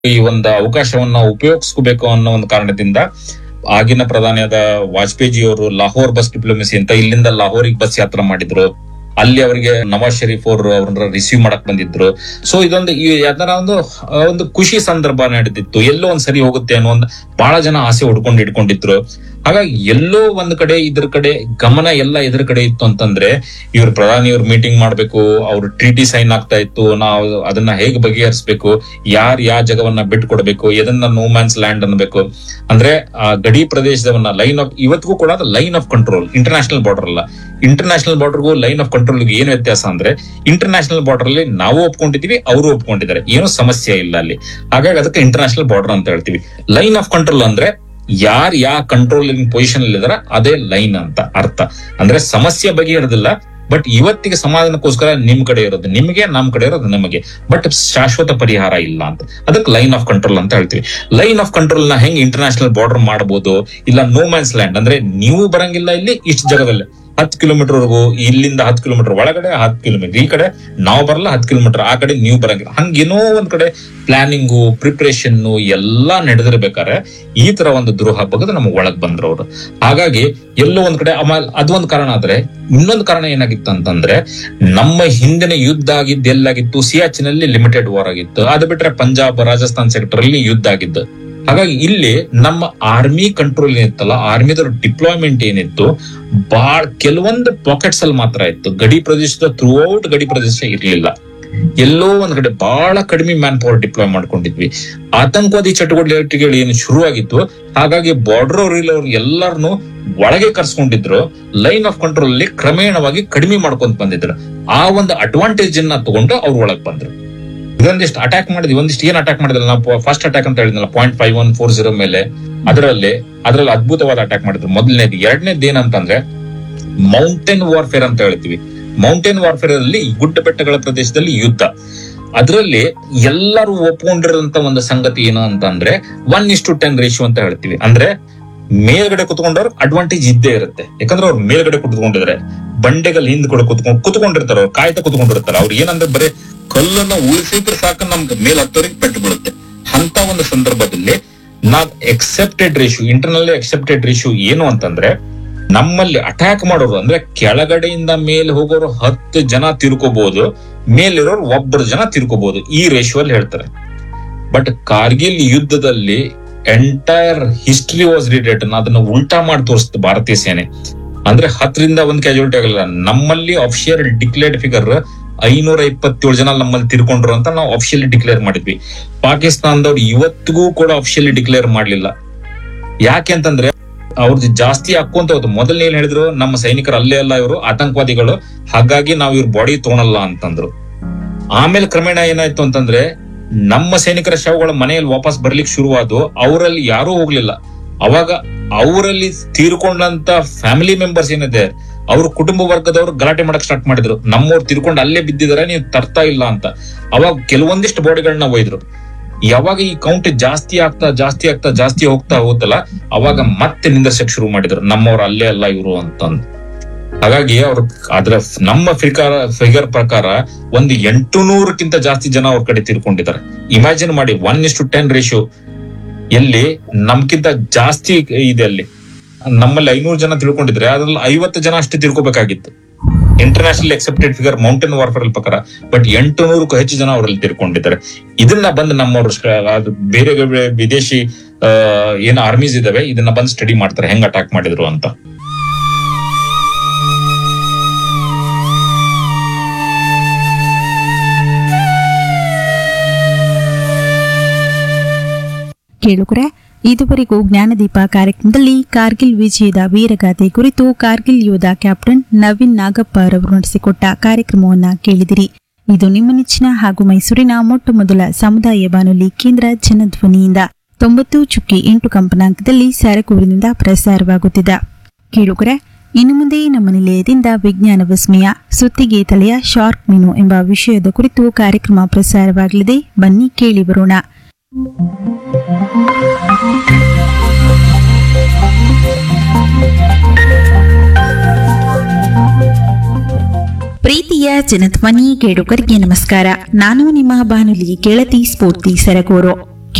ಈ ಒಂದು ಅವಕಾಶವನ್ನ ಉಪಯೋಗಿಸ್ಕೋಬೇಕು ಅನ್ನೋ ಒಂದು ಕಾರಣದಿಂದ ಆಗಿನ ಪ್ರಧಾನಿಯಾದ ವಾಜಪೇಯಿ ಅವರು ಲಾಹೋರ್ ಬಸ್ ಡಿಪ್ಲೊಮೆಸಿ ಅಂತ ಇಲ್ಲಿಂದ ಲಾಹೋರಿಗೆ ಬಸ್ ಯಾತ್ರೆ ಮಾಡಿದ್ರು ಅಲ್ಲಿ ಅವರಿಗೆ ನವಾಜ್ ಶರೀಫ್ ಅವರು ಅವ್ರನ್ನ ರಿಸೀವ್ ಮಾಡಕ್ ಬಂದಿದ್ರು ಸೊ ಇದೊಂದು ಈ ಯಾವ್ದಾರ ಒಂದು ಆ, ಒಂದು ಖುಷಿ ಸಂದರ್ಭ ನಡೆದಿತ್ತು ಎಲ್ಲೋ ಒಂದ್ ಸರಿ ಹೋಗುತ್ತೆ ಅನ್ನೋ ಒಂದು ಬಹಳ ಜನ ಆಸೆ ಹೊಡ್ಕೊಂಡು ಇಟ್ಕೊಂಡಿದ್ರು ಹಾಗಾಗಿ ಎಲ್ಲೋ ಒಂದ್ ಕಡೆ ಇದ್ರ ಕಡೆ ಗಮನ ಎಲ್ಲ ಇದ್ರ ಕಡೆ ಇತ್ತು ಅಂತಂದ್ರೆ ಇವ್ರ ಪ್ರಧಾನಿಯವ್ರು ಮೀಟಿಂಗ್ ಮಾಡ್ಬೇಕು ಅವ್ರ ಟ್ರೀಟಿ ಸೈನ್ ಆಗ್ತಾ ಇತ್ತು ನಾವು ಅದನ್ನ ಹೇಗೆ ಬಗೆಹರಿಸಬೇಕು ಯಾರ್ ಯಾವ ಜಗವನ್ನ ಬಿಟ್ಕೊಡ್ಬೇಕು ಎದನ್ನ ನೋ ಮ್ಯಾನ್ಸ್ ಲ್ಯಾಂಡ್ ಅನ್ಬೇಕು ಅಂದ್ರೆ ಆ ಗಡಿ ಪ್ರದೇಶದವನ್ನ ಲೈನ್ ಆಫ್ ಇವತ್ತಿಗೂ ಕೂಡ line of control international border ಅಲ್ಲ ಇಂಟರ್ನ್ಯಾಷನಲ್ ಬಾರ್ಡರ್ಗೂ ಲೈನ್ ಆಫ್ ಕಂಟ್ರೋಲ್ ಏನ್ ವ್ಯತ್ಯಾಸ ಅಂದ್ರೆ ಇಂಟರ್ನ್ಯಾಷನಲ್ ಬಾರ್ಡರ್ ಅಲ್ಲಿ ನಾವು ಒಪ್ಕೊಂಡಿದೀವಿ ಅವರು ಒಪ್ಕೊಂಡಿದ್ದಾರೆ ಏನು ಸಮಸ್ಯೆ ಇಲ್ಲ ಅಲ್ಲಿ ಹಾಗಾಗಿ ಅದಕ್ಕೆ ಇಂಟರ್ನ್ಯಾಷನಲ್ ಬಾರ್ಡರ್ ಅಂತ ಹೇಳ್ತೀವಿ ಲೈನ್ ಆಫ್ ಕಂಟ್ರೋಲ್ ಅಂದ್ರೆ ಯಾರ್ ಯಾವ ಕಂಟ್ರೋಲಿಂಗ್ ಪೊಸಿಷನ್ ಅಲ್ಲಿ ಇದಾರ ಅದೇ ಲೈನ್ ಅಂತ ಅರ್ಥ ಅಂದ್ರೆ ಸಮಸ್ಯೆ ಬಗೆಹರಿದಿಲ್ಲ ಬಟ್ ಇವತ್ತಿಗೆ ಸಮಾಧಾನಕ್ಕೋಸ್ಕರ ನಿಮ್ ಕಡೆ ಇರೋದು ನಿಮಗೆ ನಮ್ ಕಡೆ ಇರೋದು ನಮಗೆ ಬಟ್ ಶಾಶ್ವತ ಪರಿಹಾರ ಇಲ್ಲ ಅಂತ ಅದಕ್ಕೆ ಲೈನ್ ಆಫ್ ಕಂಟ್ರೋಲ್ ಅಂತ ಹೇಳ್ತೀವಿ ಲೈನ್ ಆಫ್ ಕಂಟ್ರೋಲ್ ನ ಹೆಂಗ್ ಇಂಟರ್ನ್ಯಾಷನಲ್ ಬಾರ್ಡರ್ ಮಾಡಬಹುದು ಇಲ್ಲ ನೋ ಮ್ಯಾನ್ಸ್ ಲ್ಯಾಂಡ್ ಅಂದ್ರೆ ನೀವು ಬರಂಗಿಲ್ಲ ಇಲ್ಲಿ ಇಷ್ಟು ಜಾಗದಲ್ಲಿ ಹತ್ತು ಕಿಲೋಮೀಟರ್ ವರೆಗೂ ಇಲ್ಲಿಂದ ಹತ್ತು ಕಿಲೋಮೀಟರ್ ಒಳಗಡೆ ಹತ್ತು ಕಿಲೋಮೀಟರ್ ಈ ಕಡೆ ನಾವು ಬರಲ್ಲ ಹತ್ತು ಕಿಲೋಮೀಟರ್ ಆ ಕಡೆ ನೀವು ಬರಂಗಿಲ್ಲ ಹಂಗೇನೋ ಒಂದ್ ಕಡೆ ಪ್ಲಾನಿಂಗು ಪ್ರಿಪ್ರೇಷನ್ ಎಲ್ಲಾ ನಡೆದಿರ್ಬೇಕಾದ್ರೆ ಈ ತರ ಒಂದು ದ್ರೋಹ ಬಗೆದು ನಮ್ಗೆ ಒಳಗ್ ಬಂದ್ರು ಅವರು ಹಾಗಾಗಿ ಎಲ್ಲೋ ಒಂದ್ ಕಡೆ ಆಮೇಲೆ ಅದೊಂದು ಕಾರಣ ಆದ್ರೆ ಇನ್ನೊಂದು ಕಾರಣ ಏನಾಗಿತ್ತು ಅಂತಂದ್ರೆ ನಮ್ಮ ಹಿಂದಿನ ಯುದ್ಧ ಆಗಿದ್ದು ಎಲ್ಲಾಗಿತ್ತು ಸಿಯಾಚಿನಲ್ಲಿ ಲಿಮಿಟೆಡ್ ವಾರ್ ಆಗಿತ್ತು ಅದು ಬಿಟ್ರೆ ಪಂಜಾಬ್ ರಾಜಸ್ಥಾನ್ ಸೆಕ್ಟರ್ ಅಲ್ಲಿ ಯುದ್ಧ ಆಗಿದ್ದು ಹಾಗಾಗಿ ಇಲ್ಲಿ ನಮ್ಮ ಆರ್ಮಿ ಕಂಟ್ರೋಲ್ ಏನಿತ್ತಲ್ಲ ಆರ್ಮಿದವ್ರ ಡಿಪ್ಲಾಯ್ಮೆಂಟ್ ಏನಿತ್ತು ಬಾಳ್ ಕೆಲವೊಂದು ಪಾಕೆಟ್ಸ್ ಅಲ್ಲಿ ಮಾತ್ರ ಇತ್ತು ಗಡಿ ಪ್ರದೇಶದ ಥ್ರೂ ಔಟ್ ಗಡಿ ಪ್ರದೇಶ ಇರ್ಲಿಲ್ಲ ಎಲ್ಲೋ ಒಂದ್ ಕಡೆ ಬಹಳ ಕಡಿಮೆ ಮ್ಯಾನ್ ಪವರ್ ಡಿಪ್ಲಾಯ್ ಮಾಡ್ಕೊಂಡಿದ್ವಿ ಆತಂಕವಾದಿ ಚಟುವಟಿಕೆಗಳು ಏನು ಶುರುವಾಗಿತ್ತು ಹಾಗಾಗಿ ಬಾರ್ಡರ್ ಅವ್ರು ಎಲ್ಲರನ್ನು ಒಳಗೆ ಕರ್ಸ್ಕೊಂಡಿದ್ರು ಲೈನ್ ಆಫ್ ಕಂಟ್ರೋಲ್ ಅಲ್ಲಿ ಕ್ರಮೇಣವಾಗಿ ಕಡಿಮೆ ಮಾಡ್ಕೊಂತ ಬಂದಿದ್ರು ಆ ಒಂದು ಅಡ್ವಾಂಟೇಜ್ ಅನ್ನ ತಗೊಂಡು ಅವ್ರು ಒಳಗ್ ಬಂದ್ರು ಇದೊಂದಿಷ್ಟು ಅಟ್ಯಾಕ್ ಮಾಡಿದ್ವಿ ಒಂದಿಷ್ಟು ಏನ್ ಅಟ್ಯಾಕ್ ಮಾಡಿದ್ರಲ್ಲ ನಾವು ಫಸ್ಟ್ ಅಟ್ಯಾಕ್ ಅಂತ ಹೇಳಿದ್ನಲ್ಲ point five one four zero ಮೇಲೆ ಅದರಲ್ಲಿ ಅದರಲ್ಲಿ ಅದ್ಭುತವಾದ ಅಟ್ಯಾಕ್ ಮಾಡಿದ್ರು ಮೊದಲನೇದು ಎರಡನೇದು ಏನಂತಂದ್ರೆ ಮೌಂಟೇನ್ ವಾರ್ಫೇರ್ ಅಂತ ಹೇಳ್ತೀವಿ ಮೌಂಟೇನ್ ವಾರ್ಫೇರ್ ಅಲ್ಲಿ ಗುಡ್ಡ ಬೆಟ್ಟಗಳ ಪ್ರದೇಶದಲ್ಲಿ ಯುದ್ಧ ಅದರಲ್ಲಿ ಎಲ್ಲರೂ ಒಪ್ಕೊಂಡಿರೋಂತ ಒಂದು ಸಂಗತಿ ಏನು ಅಂತಂದ್ರೆ one is to ten ratio ಅಂತ ಹೇಳ್ತೀವಿ ಅಂದ್ರೆ ಮೇಲ್ಗಡೆ ಕುತ್ಕೊಂಡವ್ರ ಅಡ್ವಾಂಟೇಜ್ ಇದ್ದೇ ಇರುತ್ತೆ ಯಾಕಂದ್ರೆ ಅವ್ರು ಮೇಲ್ಗಡೆ ಕುತ್ಕೊಂಡಿದ್ದಾರೆ ಬಂಡೆಗಳು ಹಿಂದ್ ಕೂಡ ಕುತ್ಕೊಂಡ್ ಕುತ್ಕೊಂಡಿರ್ತಾರೆ ಅವ್ರು ಕಾಯ್ತಾ ಕುತ್ಕೊಂಡಿರ್ತಾರೆ ಅವ್ರು ಏನಂದ್ರೆ ಬರೀ ಕಲ್ಲನ್ನ ಉಳಿಸಿದ್ರೆ ಸಾಕು ನಮ್ಗೆ ಮೇಲ್ ಹತ್ತೋರಿಗೆ ಪೆಟ್ಟು ಬೀಳುತ್ತೆ ಅಂತ ಒಂದು ಸಂದರ್ಭದಲ್ಲಿ ನಾವ್ ಎಕ್ಸೆಪ್ಟೆಡ್ ರೇಷಿಯೋ ಇಂಟರ್ನಲ್ಲಿ ಎಕ್ಸೆಪ್ಟೆಡ್ ರೇಷಿಯೋ ಏನು ಅಂತಂದ್ರೆ ನಮ್ಮಲ್ಲಿ ಅಟ್ಯಾಕ್ ಮಾಡೋರು ಅಂದ್ರೆ ಕೆಳಗಡೆಯಿಂದ ಮೇಲೆ ಹೋಗೋರು ಹತ್ತು ಜನ ತಿರ್ಕೋಬಹುದು ಮೇಲಿರೋರು ಒಬ್ಬರು ಜನ ತಿರ್ಕೋಬಹುದು ಈ ರೇಷಿಯೋ ಅಲ್ಲಿ ಹೇಳ್ತಾರೆ ಬಟ್ ಕಾರ್ಗಿಲ್ ಯುದ್ಧದಲ್ಲಿ ಎಂಟೈರ್ ಹಿಸ್ಟ್ರಿ ವಾಸ್ ರಿಟೇಟನ್ ಅದನ್ನ ಉಲ್ಟಾ ಮಾಡಿ ತೋರಿಸ್ತು ಭಾರತೀಯ ಸೇನೆ ಅಂದ್ರೆ ಹತ್ತರಿಂದ ಒಂದ್ ಕ್ಯಾಜುಯಾಲಿಟಿ ಆಗಲ್ಲ ನಮ್ಮಲ್ಲಿ ಅಫಿಷಿಯಲ್ ಡಿಕ್ಲೇರ್ಡ್ ಫಿಗರ್ ಐನೂರ ಇಪ್ಪತ್ತೇಳು ಜನ ನಮ್ಮಲ್ಲಿ ತಿರ್ಕೊಂಡ್ರು ಅಂತ ನಾವು ಅಫಿಷಿಯಲಿ ಡಿಕ್ಲೇರ್ ಮಾಡಿದ್ವಿ ಪಾಕಿಸ್ತಾನದವ್ರು ಇವತ್ತಿಗೂ ಕೂಡ ಅಫಿಷಿಯಲಿ ಡಿಕ್ಲೇರ್ ಮಾಡ್ಲಿಲ್ಲ ಯಾಕೆ ಅಂತಂದ್ರೆ ಅವ್ರದ್ದು ಜಾಸ್ತಿ ಹಾಕೊಂತ ಹೋದ್ರು ಮೊದಲನೇ ಏನ್ ಹೇಳಿದ್ರು ನಮ್ಮ ಸೈನಿಕರು ಅಲ್ಲೇ ಅಲ್ಲ ಇವರು ಆತಂಕವಾದಿಗಳು ಹಾಗಾಗಿ ನಾವು ಇವ್ರ ಬಾಡಿ ತೊಗೊಳಲ್ಲ ಅಂತಂದ್ರು ಆಮೇಲೆ ಕ್ರಮೇಣ ಏನಾಯ್ತು ಅಂತಂದ್ರೆ ನಮ್ಮ ಸೈನಿಕರ ಶವಗಳ ಮನೆಯಲ್ಲಿ ವಾಪಸ್ ಬರ್ಲಿಕ್ಕೆ ಶುರುವಾದು ಅವರಲ್ಲಿ ಯಾರೂ ಹೋಗ್ಲಿಲ್ಲ ಅವಾಗ ಅವರಲ್ಲಿ ತೀರ್ಕೊಂಡಂತ ಫ್ಯಾಮಿಲಿ ಮೆಂಬರ್ಸ್ ಏನಿದೆ ಅವ್ರ ಕುಟುಂಬ ವರ್ಗದವರು ಗಲಾಟೆ ಮಾಡಕ್ ಸ್ಟಾರ್ಟ್ ಮಾಡಿದ್ರು ನಮ್ಮವ್ರು ತಿರ್ಕೊಂಡು ಅಲ್ಲೇ ಬಿದ್ದಿದಾರೆ ನೀವು ತರ್ತಾ ಇಲ್ಲ ಅಂತ ಅವಾಗ ಕೆಲವೊಂದಿಷ್ಟು ಬಾಡಿಗಳನ್ನ ಒಯ್ದ್ರು ಯಾವಾಗ ಈ ಕೌಂಟ್ ಜಾಸ್ತಿ ಆಗ್ತಾ ಜಾಸ್ತಿ ಆಗ್ತಾ ಜಾಸ್ತಿ ಹೋಗ್ತಾ ಹೋತಲ್ಲ ಅವಾಗ ಮತ್ತೆ ನಿಂದರ್ಸಕ್ ಶುರು ಮಾಡಿದ್ರು ನಮ್ಮವ್ರು ಅಲ್ಲೇ ಅಲ್ಲ ಇವರು ಅಂತಂದು ಹಾಗಾಗಿ ಅವ್ರು ಅದ್ರ ನಮ್ಮ ಫಿಗರ್ ಫಿಗರ್ ಪ್ರಕಾರ ಒಂದು ಎಂಟು ನೂರಕ್ಕಿಂತ ಜಾಸ್ತಿ ಜನ ಅವ್ರ ಕಡೆ ತೀರ್ಕೊಂಡಿದ್ದಾರೆ ಇಮ್ಯಾಜಿನ್ ಮಾಡಿ one is to ten ratio ಎಲ್ಲಿ ನಮ್ಗಿಂತ ಜಾಸ್ತಿ ಇದೆ ಅಲ್ಲಿ ನಮ್ಮಲ್ಲಿ ಐನೂರು ಜನ ತಿಳ್ಕೊಂಡಿದ್ರೆ ಅದ್ರಲ್ಲಿ ಐವತ್ತು ಜನ ಅಷ್ಟೇ ತಿಳ್ಕೊಬೇಕಾಗಿತ್ತು international accepted figure mountain warfare ಪ್ರಕಾರ ಬಟ್ ಎಂಟು ನೂರಕ್ಕೂ ಹೆಚ್ಚು ಜನ ಅವರಲ್ಲಿ ತಿಳ್ಕೊಂಡಿದ್ದಾರೆ ಇದನ್ನ ಬಂದು ನಮ್ಮವ್ರು ಸ್ಟ- ಅದು ಬೇರೆ ಬೇರೆ ವಿದೇಶಿ ಆ, ಏನ್ ಆರ್ಮೀಸ್ ಇದಾವೆ ಇದನ್ನ ಬಂದು ಸ್ಟಡಿ ಮಾಡ್ತಾರೆ ಹೆಂಗ್ ಅಟ್ಯಾಕ್ ಮಾಡಿದ್ರು ಅಂತ ಕೇಳುಗರೆ ಇದುವರೆಗೂ ಜ್ಞಾನದೀಪ ಕಾರ್ಯಕ್ರಮದಲ್ಲಿ ಕಾರ್ಗಿಲ್ ವಿಜಯದ ವೀರಗಾಥೆ ಕುರಿತು ಕಾರ್ಗಿಲ್ ಯೋಧ ಕ್ಯಾಪ್ಟನ್ ನವೀನ್ ನಾಗಪ್ಪ ರವರು ನಡೆಸಿಕೊಟ್ಟ ಕಾರ್ಯಕ್ರಮವನ್ನ ಕೇಳಿದಿರಿ ಇದು ನಿಮ್ಮ ನೆಚ್ಚಿನ ಹಾಗೂ ಮೈಸೂರಿನ ಮೊಟ್ಟ ಮೊದಲ ಸಮುದಾಯ ಬಾನುಲಿ ಕೇಂದ್ರ ಜನಧ್ವನಿಯಿಂದ ತೊಂಬತ್ತು ಚುಕ್ಕಿ ಎಂಟು ಕಂಪನಾಂಕದಲ್ಲಿ ಸರಕೂರಿನಿಂದ ಪ್ರಸಾರವಾಗುತ್ತಿದೆ ಕೇಳುಗರೆ ಇನ್ನು ಮುಂದೆ ನಮ್ಮ ನಿಲಯದಿಂದ ವಿಜ್ಞಾನ ವಿಸ್ಮಯ ಸುತ್ತಿಗೆ ತಲೆಯ ಶಾರ್ಕ್ ಮೀನು ಎಂಬ ವಿಷಯದ ಕುರಿತು ಕಾರ್ಯಕ್ರಮ ಪ್ರಸಾರವಾಗಲಿದೆ ಬನ್ನಿ ಕೇಳಿ ಬರೋಣ ಪ್ರೀತಿಯ ಜನಧ್ವನಿ ಕೇಳುಗರಿಗೆ ನಮಸ್ಕಾರ ನಾನು ನಿಮ್ಮ ಬಾನುಲಿ ಗೆಳತಿ ಸ್ಫೂರ್ತಿ ಸರಗೂರು